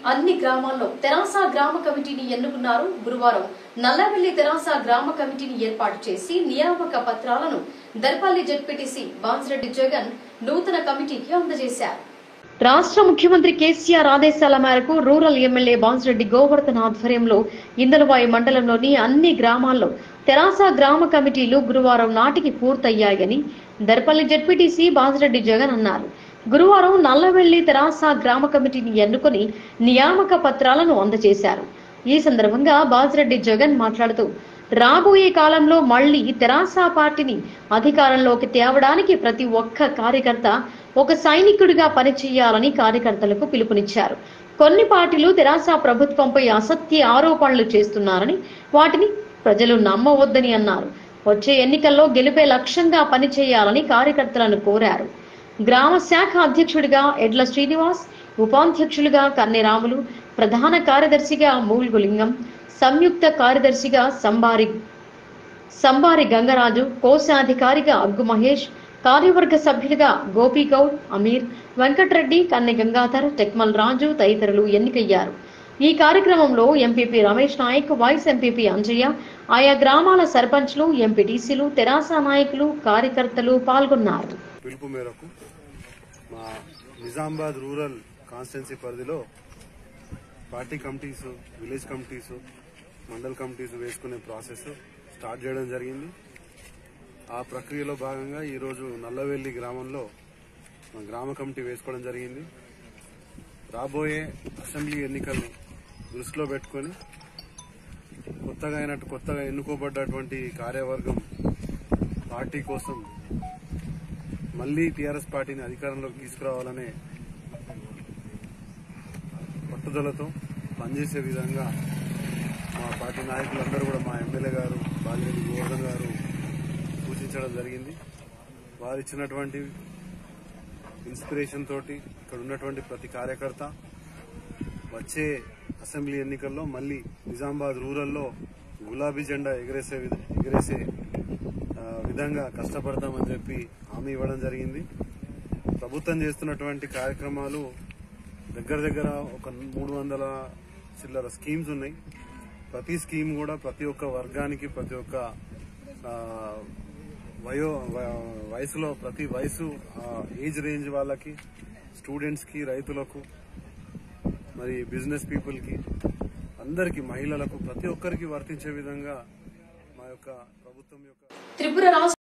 అన్ని గ్రామాల్లో తెరాస గ్రామ కమిటీని ఎన్నుకున్నారు గురువారం నల్లవెల్లి తెరాస గ్రామ కమిటీని ఏర్పాటు చేసి నియామక పత్రాలను దర్పల్లి జెడ్పీటీసీ బాన్సిరెడ్డి జగన్ నూతన కమిటీకి అందజేశారు రాష్ట్ర ముఖ్యమంత్రి కేసీఆర్ ఆదేశాల మేరకు రూరల్ ఎమ్మెల్యే బాన్సిరెడ్డి గోవర్ధన్ ఆధ్వర్యంలో ఇందలవాయి మండలంలోని అన్ని గ్రామాల్లో తెరాస గ్రామ కమిటీలు గురువారం నాటికి పూర్తయ్యాయని దర్పల్లి జెడ్పీటీసీ బాన్సిరెడ్డి జగన్ అన్నారు గురువారం నల్లవెల్లి తెరాస గ్రామ కమిటీని ఎన్నుకొని నియామక పత్రాలను అందజేశారు ఈ సందర్భంగా బాజిరెడ్డి జగన్ మాట్లాడుతూ రాబోయే కాలంలో మళ్లీ తెరాస పార్టీని అధికారంలోకి తేవడానికి ప్రతి ఒక్క కార్యకర్త ఒక సైనికుడిగా పనిచేయాలని కార్యకర్తలకు పిలుపునిచ్చారు కొన్ని పార్టీలు తెరాస ప్రభుత్వంపై అసత్య ఆరోపణలు చేస్తున్నారని వాటిని ప్రజలు నమ్మవద్దని అన్నారు వచ్చే ఎన్నికల్లో గెలిపే లక్ష్యంగా పనిచేయాలని కార్యకర్తలను కోరారు గ్రామ శాఖ అధ్యక్షుడిగా ఎడ్ల శ్రీనివాస్ ఉపాధ్యక్షులుగా కన్నెరాములు ప్రధాన కార్యదర్శిగా మూల్గులింగం సంయుక్త కార్యదర్శిగా సంబారి సంబారి గంగరాజు కోశాధికారిగా అగ్గు మహేష్ కార్యవర్గ సభ్యులుగా గోపీగౌడ్ అమీర్ వెంకటరెడ్డి కన్నె గంగాధర్ టెక్మల్ రాజు తదితరులు ఎన్నికయ్యారు ఈ కార్యక్రమంలో MPP Ramesh Naik vice MPP Anjaiah ఆయా గ్రామాల సర్పంచ్లు ఎంపీటీసీలు తెరాస నాయకులు కార్యకర్తలు పాల్గొన్నారు పిలుపు మేరకు మా నిజామాబాద్ రూరల్ కాన్స్టిట్యున్సీ పరిధిలో party committees village committees mandal committees వేసుకునే ప్రాసెస్ స్టార్ట్ చేయడం జరిగింది ఆ ప్రక్రియలో భాగంగా ఈరోజు నల్లవెల్లి గ్రామంలో మా గ్రామ కమిటీ వేసుకోవడం జరిగింది రాబోయే అసెంబ్లీ ఎన్నికలను దృష్టిలో పెట్టుకొని కొత్తగా అయినట్టు కొత్తగా ఎన్నుకోబడ్డటువంటి కార్యవర్గం పార్టీ కోసం మళ్లీ టీఆర్ఎస్ పార్టీని అధికారంలోకి తీసుకురావాలనే పట్టుదలతో పనిచేసే విధంగా మా పార్టీ నాయకులందరూ కూడా మా ఎమ్మెల్యే గారు బాలిరెడ్డి గోవర్ధన్ గారు సూచించడం జరిగింది వారు ఇచ్చినటువంటి ఇన్స్పిరేషన్ తోటి ఇక్కడ ఉన్నటువంటి ప్రతి కార్యకర్త వచ్చే అసెంబ్లీ ఎన్నికల్లో మళ్ళీ నిజామాబాద్ రూరల్లో గులాబీ జెండా ఎగరేసే విధ- ఎగరేసే ఆ, విధంగా కష్టపడతామని చెప్పి హామీ ఇవ్వడం జరిగింది ప్రభుత్వం చేస్తున్నటువంటి కార్యక్రమాలు దగ్గర దగ్గర ఒక మూడు వందల చిల్లర స్కీమ్స్ ఉన్నాయి ప్రతి స్కీమ్ కూడా ప్రతి ఒక్క వర్గానికి ప్రతి ఒక్క ఆ, వయో వ- వయసులో ప్రతి వయసు ఆ, ఏజ్ రేంజ్ వాళ్ళకి స్టూడెంట్స్ కి రైతులకు మరి బిజినెస్ పీపుల్ కి అందరికి మహిళలకు ప్రతి ఒక్కరికి వర్తించే విధంగా మా యొక్క ప్రభుత్వం యొక్క త్రిపుర రాష్ట్ర